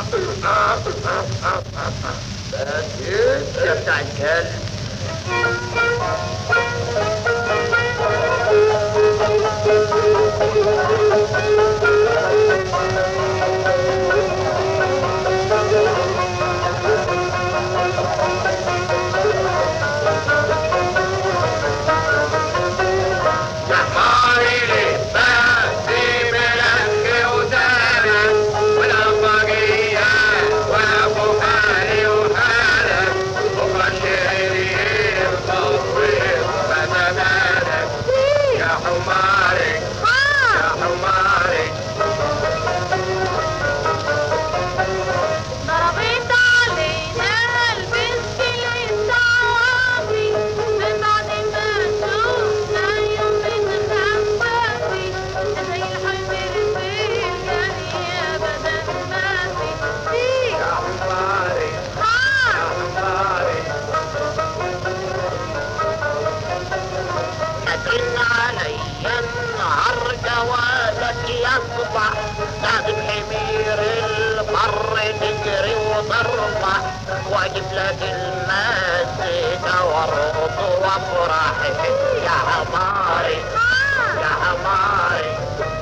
بس يا بتاع الكلب ضربت علينا البسكليت عوافي من بعد ما شفنا يوم نخبافي زي الحمير في الجري ابدا ما في يا حماري ها حماري أدرن علي النهار جوازك يصبح لازم حمير البر تجري وتربح واجيب لك المزيكا وارقص وافرح يا حماري يا حماري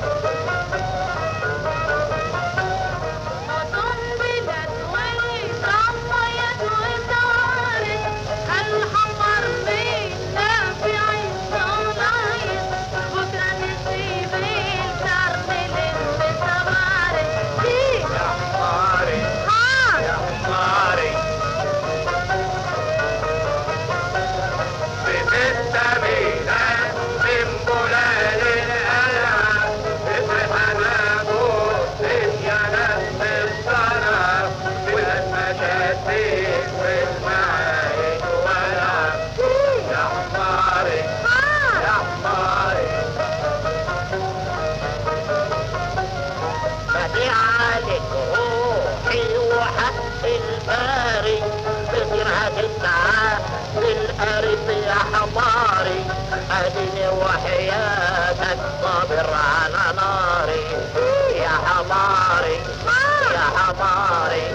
مدن بلاد وطميت وطارت الحمر فينا في عيش ونايس بكرة نسيب الكرن للمتغارب يا حماري ها يا حماري بست ميلاد من بلاد الألم افرح أنا بوس يا ناس الصلاة والمشاتين والمعايش ولا يا حماري يا حماري بدي عليك روحي وحق الباري بصيرها تسعى للقرب يا حماري اديني وحياتك صابر على ناري يا حماري يا حماري